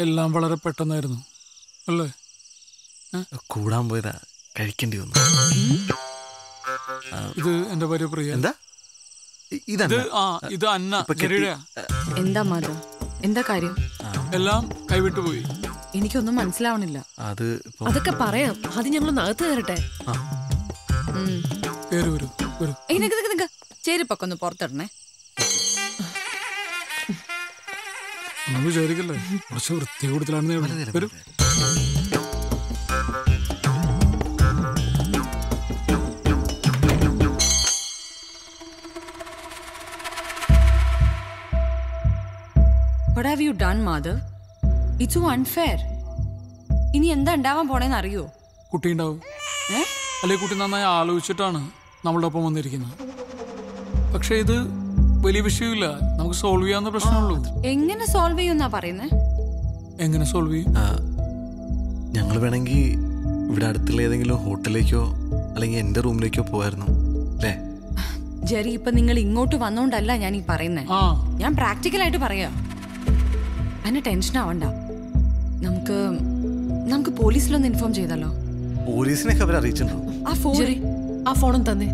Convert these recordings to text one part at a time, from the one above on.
എല്ലാം വളരെ പെട്ടെന്നായിരുന്നു അല്ലേ കൂടാൻ പോയതാ കഴിക്കേണ്ടി വന്നു ഇത് എന്റെ ഭാര്യ പ്രിയ എന്താ ഇ- ഇത് ഇതല്ല ആ ഇത് അന്ന ഇപ്പൊ കെട്ടി- ഗരുഡയാ. എന്താ മാധവ് എന്താ കാര്യം എല്ലാം കൈവിട്ടു പോയി എനിക്കൊന്നും മനസ്സിലാവണില്ല അത് ഇപ്പൊ അതൊക്കെ പറയാം ആദ്യം ഞങ്ങൾ അകത്ത് കയറട്ടെ ഉം. പേര് വരൂ വരൂ ഏയ് നിക്ക് നിക്ക് നിക്ക് ചെരുപ്പൊക്കെ ഒന്ന് പുറത്തിടണേ ഒന്നും വിചാരിക്കല്ലേ കുറച്ച് വൃത്തി കൂടുതലാണെന്നേ ഉള്ളൂ. വരൂ What have you done, Madhav? It's so unfair. ഇനി എന്താ ഉണ്ടാവാൻ പോണേന്ന് അറിയോ കുട്ടി ഉണ്ടാവും ഏ അല്ലെ കുട്ടി നന്നായി ആലോചിച്ചിട്ടാണ് നമ്മളുടെ ഒപ്പം വന്നിരിക്കുന്നത് പക്ഷെ ഇത് വലിയ വിഷയമില്ല നമുക്ക് സോൾവ് ചെയ്യാവുന്ന പ്രശ്നമുള്ളൂ എങ്ങനെ സോൾവ് ചെയ്യുന്നാ പറയുന്നേ എങ്ങനെ സോൾവ് ചെയ്യും ഞങ്ങൾ വേണമെങ്കിൽ ഇവിടെ അടുത്തുള്ള ഏതെങ്കിലും ഹോട്ടലിലേക്കോ അല്ലെങ്കിൽ എൻ്റെ റൂമിലേക്കോ പോകായിരുന്നു അല്ലേ ജെറി ഇപ്പൊ നിങ്ങൾ ഇങ്ങോട്ട് വന്നോണ്ടല്ല ഞാൻ ഈ പറയുന്നേ ആ ഞാൻ പ്രാക്ടിക്കലായിട്ട് പറയാ അതിന് ടെൻഷൻ ആവണ്ട നമുക്ക് നമുക്ക് പോലീസിലൊന്ന് ഇൻഫോം ചെയ്താലോ പോലീസിനൊക്കെ അവർ അറിയിച്ചിട്ടുണ്ടോ ആ ഫോൺ ജെറി ആ ഫോണും തന്നെ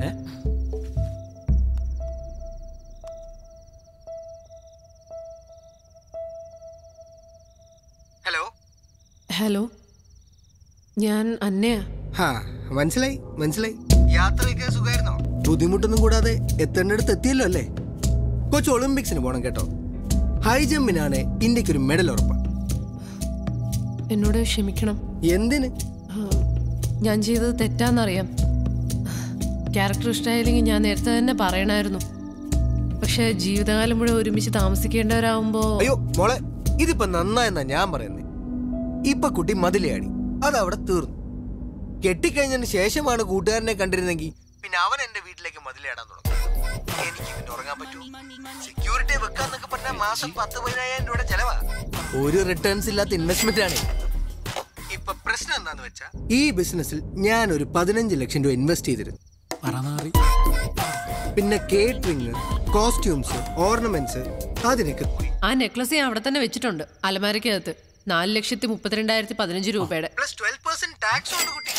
ഹലോ ഹലോ ഞാൻ അന്നയാ ഹാ മനസ്സിലായി മനസ്സിലായി യാത്രയൊക്കെ സുഖമായിരുന്നോ ബുദ്ധിമുട്ടൊന്നും കൂടാതെ എത്തേണ്ടടുത്ത് എത്തിയല്ലോ അല്ലേ കൊച്ചു ഒളിമ്പിക്സിന് പോണം കേട്ടോ ഹൈ ജമ്പിനാണ് ഇന്ത്യക്ക് ഒരു മെഡൽ ഉറപ്പാ എന്നോട് ക്ഷമിക്കണം എന്തിന് ആ, ഞാൻ ചെയ്തത് തെറ്റാന്നറിയാം ക്യാരക്ടർ ഇഷ്ടമായില്ലെങ്കിൽ ഞാൻ നേരത്തെ തന്നെ പറയണമായിരുന്നു പക്ഷെ ജീവിതകാലം മുഴുവൻ ഒരുമിച്ച് താമസിക്കേണ്ടവരാകുമ്പോ അയ്യോ മോളെ ഇതിപ്പോ നന്നായെന്നാ ഞാൻ പറയുന്നത് ഇപ്പൊ കുട്ടി മതിലയാടി അതവിടെ തീർന്നു കെട്ടിക്കഴിഞ്ഞതിന് ശേഷമാണ് കൂട്ടുകാരനെ കണ്ടിരുന്നെങ്കിൽ പിന്നെ അവൻ എന്റെ വീട്ടിലേക്ക് മതിലേടാൻ തുടങ്ങും എനിക്ക് പിന്നെ ഉറങ്ങാൻ പറ്റൂ സെക്യൂരിറ്റി വെക്കാന്നൊക്കെ പറഞ്ഞാൽ മാസം പത്ത് പതിനായിരം രൂപയുടെ ചെലവാ ഒരു റിട്ടേൺസ് ഇല്ലാത്ത ഇൻവെസ്റ്റ്മെന്റ് ആണ് ഇപ്പൊ പ്രശ്നം എന്താന്ന് വെച്ചാ ഈ ബിസിനസ്സിൽ ഞാൻ ഒരു പതിനഞ്ച് ലക്ഷം രൂപ ഇൻവെസ്റ്റ് ചെയ്തിരുന്നു പറനാറി പിന്നെ കേറ്ററിംഗ് കോസ്റ്റ്യൂംസ് ഓർണമെന്റ്സ് അതിനൊക്കെ പോയി ആ നെക്ലസ് ഞാൻ അവിടെ തന്നെ വെച്ചിട്ടുണ്ട് അലമാരക്കകത്ത് നാല് ലക്ഷത്തി മുപ്പത്തിരണ്ടായിരത്തി പതിനഞ്ച് രൂപയുടെ പ്ലസ് ട്വൽവ് പെർസെന്റ് ടാക്സ് ഉണ്ട് കുട്ടി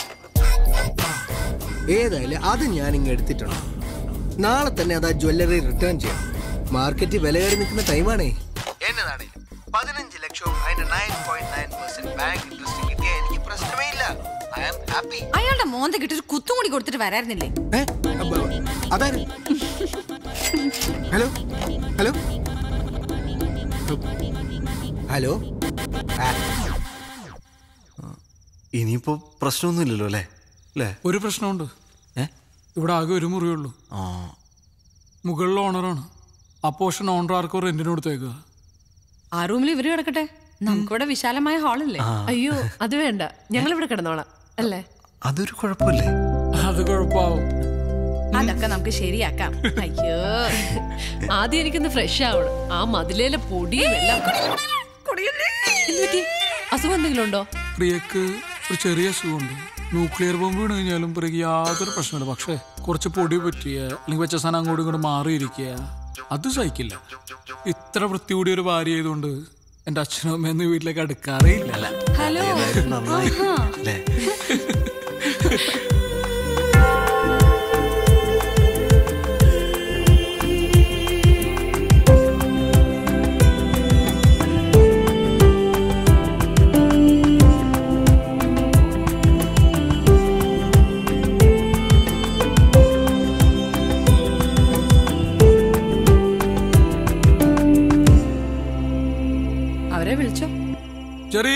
ഏതായാലും അത് ഞാൻ ഇങ്ങ് എടുത്തിട്ടുണ്ട് നാളെ തന്നെ അത് ആ ജ്വല്ലറി റിട്ടേൺ ചെയ്യാം മാർക്കറ്റ് വില കയറി നിൽക്കുന്ന ടൈമാണേ എന്നതാണേലും പതിനഞ്ച് ലക്ഷവും അതിന്റെ nine point nine percent bank interest കിട്ടിയ എനിക്ക് പ്രശ്നമേ ഇല്ല ഐ ആം ഹാപ്പി അയാളുടെ മോന്ത കിട്ടൊരു കുത്തും കൂടി കൊടുത്തിട്ട് വരായിരുന്നില്ലേ അതാര് ഹലോ ഹലോ ഹലോ ഇനിയിപ്പോ പ്രശ്നമൊന്നുമില്ലല്ലോ അല്ലേ അല്ലേ ഒരു പ്രശ്നമുണ്ട് ഏ ഇവിടെ ആകെ ഒരു മുറിയുള്ളൂ ആ മുകളിൽ ഓണറാണ് ആ പോർഷൻ ഓണർ ആർക്കോ റെന്റിന് കൊടുത്തേക്കുക ആ റൂമിൽ ഇവര് കിടക്കട്ടെ നമുക്കിവിടെ വിശാലമായ ഹാളല്ലേ അയ്യോ അത് വേണ്ട ഞങ്ങൾ ഇവിടെ കിടന്നോളാം അല്ലേ അതൊരു കുഴപ്പമില്ലേ അത് കുഴപ്പമാവും അതൊക്കെ നമുക്ക് ശരിയാക്കാം അയ്യോ ആദ്യം എനിക്കൊന്ന് ഫ്രഷ് ആവണം ആ മതിലേലെ പൊടിയും എല്ലാം എന്ത് പറ്റി? അസുഖം എന്തെങ്കിലും ഉണ്ടോ പ്രിയക്ക് ഒരു ചെറിയ അസുഖമുണ്ട് ന്യൂക്ലിയർ ബോംബ് വീണ് കഴിഞ്ഞാലും പ്രിയക്ക് യാതൊരു പ്രശ്നമില്ല പക്ഷേ കുറച്ച് പൊടി പറ്റിയ അല്ലെങ്കിൽ വെച്ച സാധനം അങ്ങോട്ടും ഇങ്ങോട്ട് മാറിയിരിക്കുക അത് സഹിക്കില്ല ഇത്ര വൃത്തി കൂടിയ ഒരു ഭാര്യ ആയതുകൊണ്ട് എൻ്റെ അച്ഛനും അമ്മയൊന്നും വീട്ടിലേക്ക് അടുക്കാറേ ഇല്ല ഹലോ ഏതായാലും നന്നായി അല്ലേ അവരെ വിളിച്ചോ ചെറി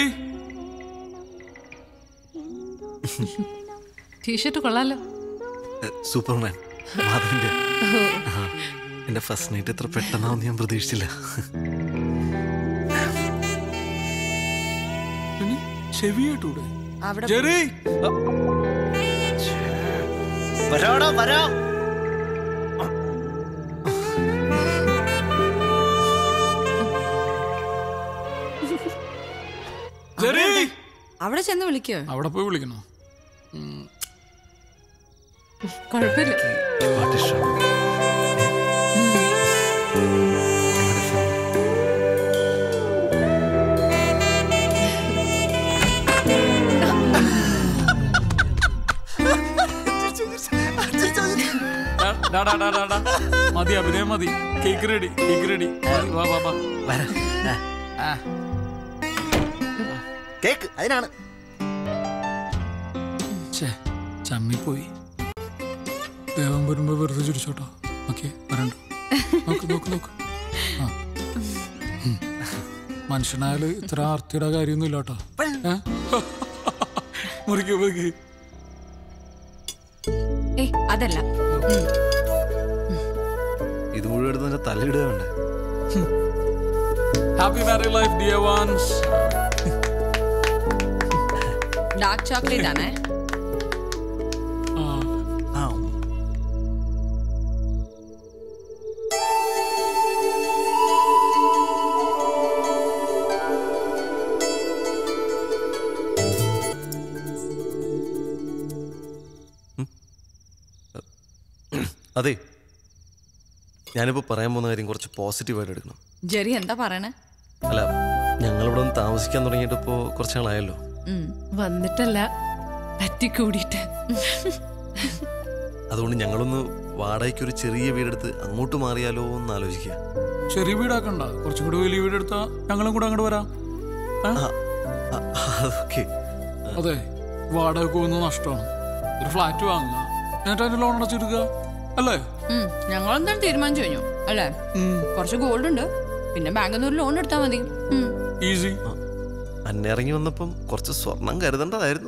ടീഷർട്ട് കൊള്ളാലോ ഏ, സൂപ്പർമാൻ മാധവന്റെ ആ, എന്റെ ഫസ്റ്റ് നൈറ്റ് എത്ര പെട്ടെന്നാവും ഞാൻ പ്രതീക്ഷിച്ചില്ല പിന്നെ ചെവി കേട്ടൂടെ അവിടെ ചെറി വരാടാ വരാം ചെറി അവിടെ ചെന്ന് വിളിക്കോ അവിടെ പോയി വിളിക്കണോ കുഴപ്പമില്ല പാട്ട് ഇഷ്ടമാണ് ഞങ്ങളുടെ film. ഡാ, ഡാ, ഡാ, ഡാ, ഡാ. മതി അഭിനയം മതി കേക്ക് റെഡി കേക്ക് റെഡി വാ വാ വാ വരാം ആ. ആ, കേക്ക് അതിനാണ് ഛേ ചമ്മിപ്പോയി ദേവൻ വരുമ്പോ വെറുതെ ചിരിച്ചോട്ടോ ഓക്കെ വരണ്ട നോക്ക് നോക്ക് നോക്ക് ആ. ഉം. മനുഷ്യനായാല് ഇത്ര ആർത്തിയുടെ കാര്യമൊന്നും ഇല്ല കേട്ടോ മുറിക്ക് മുറിക്ക് ഏയ് അതല്ല ഇത് മുഴുവൻ എടുത്ത് നിന്റെ തലയിടുക വേണ്ടേ happy marry life dear once dark chocolate ആണേ ആ അതെ ഞാനിപ്പോ പറയാൻ പോകുന്ന കാര്യം കുറച്ച് പോസിറ്റീവായിട്ട് എടുക്കണം ജെറി എന്താ പറയണേ അല്ല ഞങ്ങളിവിടെ ഒന്ന് താമസിക്കാൻ തുടങ്ങിയിട്ട് ഇപ്പോൾ കുറച്ച് നാളായല്ലോ ഉം. വന്നിട്ടല്ല പറ്റിക്കൂടിയിട്ട് അതുകൊണ്ട് ഞങ്ങളൊന്ന് വാടകയ്ക്ക് ഒരു ചെറിയ വീടെടുത്ത് അങ്ങോട്ട് മാറിയാലോ എന്ന് ആലോചിക്കുക ചെറിയ വീടാക്കണ്ട കുറച്ചും കൂടി വലിയ വീടെടുത്താ ഞങ്ങളും കൂടെ അങ്ങോട്ട് വരാം ഏ? ആ, അതൊക്കെ അതെ വാടക പോകുന്ന നഷ്ടമാണ് ഒരു ഫ്ലാറ്റ് വാങ്ങുക എന്നിട്ട് അതിന്റെ ലോൺ അടച്ചെടുക്കുക അല്ലേ ഉം. ഞങ്ങളെന്താണ് തീരുമാനിച്ചു കഴിഞ്ഞു അല്ലേ കുറച്ച് ഗോൾഡ് ഉണ്ട് പിന്നെ ബാങ്കിൽ നിന്ന് ഒരു ലോൺ എടുത്താൽ മതി ഉം. ഈസി അന്നെ ഇറങ്ങി വന്നപ്പം കുറച്ച് സ്വർണം കരുതേണ്ടതായിരുന്നു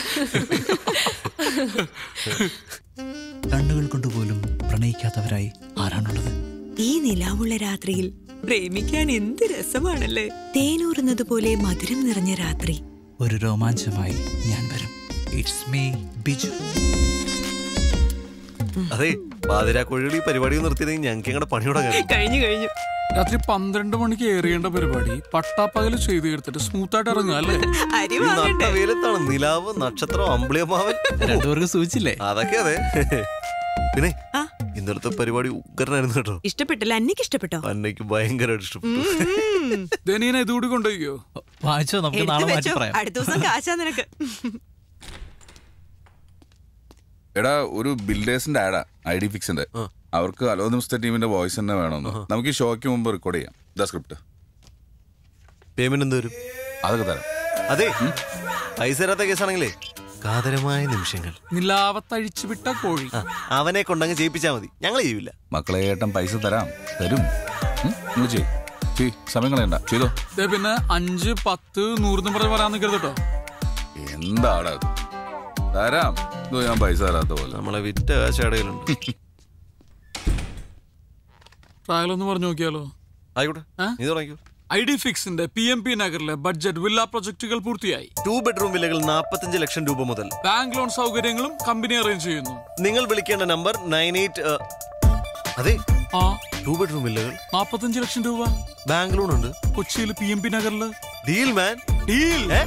കണ്ണുകൾ കൊണ്ടുപോലും പ്രണയിക്കാത്തവരായി ആരാണുള്ളത് ഈ നിലാവുള്ള രാത്രിയിൽ പ്രേമിക്കാൻ എന്ത് രസമാണല്ലേ തേനൂറുന്നത് പോലെ മധുരം നിറഞ്ഞ രാത്രി ഒരു രോമാഞ്ചമായി ഞാൻ വരും ഇറ്റ്സ് മീ ബിജു അതെ പാതിരാക്കൊഴികൾ ഈ പരിപാടി നിർത്തിയതെങ്കിൽ ഞങ്ങൾക്ക് ഞങ്ങളുടെ പണിയോടെ കഴിഞ്ഞു കഴിഞ്ഞു രാത്രി പന്ത്രണ്ട് മണിക്ക് ഏറിയേണ്ട പരിപാടി പട്ടാപ്പകല് ചെയ്ത് തീർത്തിട്ട് സ്മൂത്ത് ആയിട്ട് ഇറങ്ങുക അല്ലേ അരി വാങ്ങണ്ടേ വെയിലത്താണ് നിലാവ് നക്ഷത്രം അമ്പിളിയമ്മാവൻ രണ്ടുപേർക്ക് സൂചിച്ചില്ലേ അതൊക്കെ അതെ പിന്നെ ആ. ഇന്നലത്തെ പരിപാടി ഉഗ്രനായിരുന്നു കേട്ടോ ഇഷ്ടപ്പെട്ടില്ല അന്നയ്ക്ക് ഇഷ്ടപ്പെട്ടോ അന്നയ്ക്ക് ഭയങ്കരമായിട്ട് ഇഷ്ടപ്പെട്ടു ഉം. ധനീനെ ഇതുകൂടി കൊണ്ടുപോയിക്കോ വായിച്ചോ നമുക്ക് എടുത്ത് നാളെ മാറ്റി വെച്ചോ. പറയാം അടുത്ത ദിവസം കാശാ നിനക്ക് എടാ ഒരു ബിൽഡേഴ്സിന്റെ ആഡാ ഐ ഡി ഫിക്സിന്റെ അവർക്ക് അലോ നിമിഷത്തെ ടീമിന്റെ വോയിസ് തന്നെ വേണമെന്ന് നമുക്ക് ഈ ഷോയ്ക്ക് മുമ്പ് റെക്കോർഡ് ചെയ്യാം ഇതാ സ്ക്രിപ്റ്റ് പേയ്മെന്റ് എന്ത് വരും അതൊക്കെ തരാം അതെ പൈസ തരാത്ത കേസാണെങ്കിലേ കാതരമായ നിമിഷങ്ങൾ നിലാവത്തഴിച്ചു വിട്ട കോഴി ആ, അവനെ കൊണ്ടങ്ങ് ചെയ്യിപ്പിച്ചാ മതി ഞങ്ങൾ ചെയ്യൂല മക്കളെ ഏട്ടൻ പൈസ തരാം തരും ഉം, നിങ്ങൾ ചെയ്യ് ചെയ്യ് സമയം കളയണ്ട ചെയ്തോ ദേ പിന്നെ അഞ്ച് പത്ത് നൂറെന്ന് പറഞ്ഞ് പറയാൻ നിൽക്കരുത് കേട്ടോ എന്താടാ ഇത്? തരാം ഇതോ ഞാൻ പൈസ തരാത്ത പോലെ നമ്മളെ വിറ്റ കാശടയിലുണ്ട് ട്രയൽ ഒന്ന് പറഞ്ഞു നോക്കിയാലോ ആയിക്കോട്ടെ ആ? നീ തുടങ്ങിക്കോ ഐ ഡി ഫിക്സിന്റെ പി എം പി നഗറിലെ ബഡ്ജറ്റ് വില്ല പ്രൊജക്ടുകൾ പൂർത്തിയായി ടു ബെഡ്റൂം വില്ലകൾ നാൽപ്പത്തഞ്ച് ലക്ഷം രൂപ മുതൽ ബാങ്ക് ലോൺ സൗകര്യങ്ങളും കമ്പനി അറേഞ്ച് ചെയ്യുന്നു നിങ്ങൾ വിളിക്കേണ്ട നമ്പർ നയൻ എയ്റ്റ് അതെ ആ ടു ബെഡ്റൂം വില്ലകൾ നാപ്പത്തഞ്ച് ലക്ഷം രൂപ ബാങ്ക് ലോൺ ഉണ്ട് കൊച്ചിയിൽ പി എം പി നഗറില് ഡീൽ മാൻ ഡീൽ ഏ?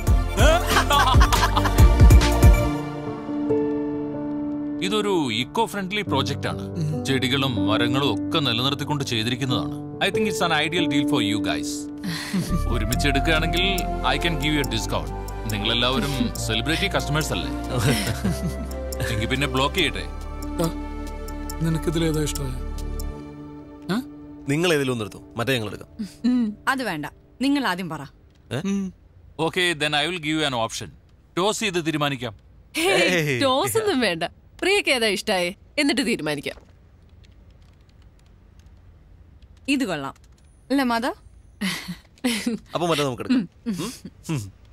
ഇതൊരു ഇക്കോ ഫ്രണ്ട്ലി പ്രോജക്റ്റ് ആണ് ചെടികളും മരങ്ങളും ഒക്കെ നിലനിർത്തിക്കൊണ്ട് ചെയ്തിരിക്കുന്നതാണ് I think it's an ideal deal for you guys ഒരുമിച്ച് എടുക്കുകയാണെങ്കിൽ I can give you discount നിങ്ങൾ എല്ലാവരും സെലിബ്രിറ്റി കസ്റ്റമേഴ്സ് അല്ലേ എങ്കിൽ പിന്നെ ബ്ലോക്ക് ചെയ്യട്ടെ നിനക്കിതിലേതാ ഇഷ്ടമായ നിങ്ങൾ ഏതെങ്കിലും ഒന്ന് എടുത്തോ മറ്റേ ഞങ്ങൾ എടുക്കാം അത് വേണ്ട നിങ്ങൾ ആദ്യം പറ okay then I will give an option toss ചെയ്ത് തീരുമാനിക്കാം ഏയ്. ടോസ് ഒന്നും വേണ്ട പ്രിയക്ക് ഏതാ ഇഷ്ടായേ എന്നിട്ട് തീരുമാനിക്കാം ഇത് കൊള്ളാം അല്ലേ മാധവ് അപ്പൊ മറ്റേ നമുക്ക് എടുക്കാം ഉം? ഉം.